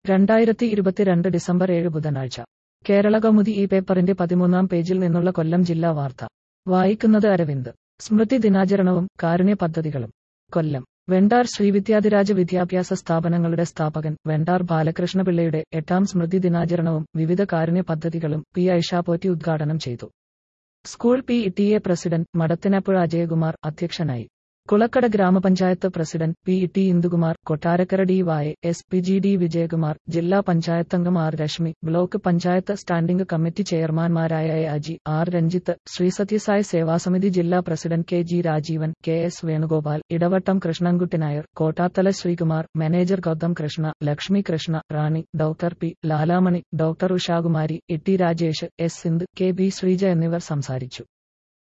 രണ്ടായിരത്തി ഇരുപത്തിരണ്ട് ഡിസംബർ ഏഴ് ബുധനാഴ്ച കേരള കൗമുദി ഈ പേപ്പറിന്റെ പതിമൂന്നാം പേജിൽ നിന്നുള്ള കൊല്ലം ജില്ലാ വാർത്ത വായിക്കുന്നത് അരവിന്ദ് സ്മൃതി ദിനാചരണവും കാരുണ്യ പദ്ധതികളും കൊല്ലം വെണ്ടാർ ശ്രീവിദ്യാധിരാജ വിദ്യാഭ്യാസ സ്ഥാപനങ്ങളുടെ സ്ഥാപകൻ വെണ്ടാർ ബാലകൃഷ്ണപിള്ളയുടെ എട്ടാം സ്മൃതി ദിനാചരണവും വിവിധ കാരുണ്യ പദ്ധതികളും പി ഐഷാപോറ്റി ഉദ്ഘാടനം ചെയ്തു school P T A president Madathinappuzha Ajayakumar അധ്യക്ഷനായി Kulakkada Gramapanchayat president P T Indukumar Kottarakkara D Y S P G D Vijayakumar ജില്ലാ പഞ്ചായത്തംഗം R Reshmi block panchayat standing committee ചെയർമാൻമാരായ എ അജി ആർ രഞ്ജിത്ത് ശ്രീ സത്യസായ സേവാസമിതി ജില്ലാ president K G Rajeevan K S Venugopal Edavattom Krishnankutty Nair Kottathala Sreekumar manager Gautham Krishna Lakshmi Krishna Rani doctor P Lalamani doctor Ushakumari E T Rajesh S Sindh K B Sreeja എന്നിവർ സംസാരിച്ചു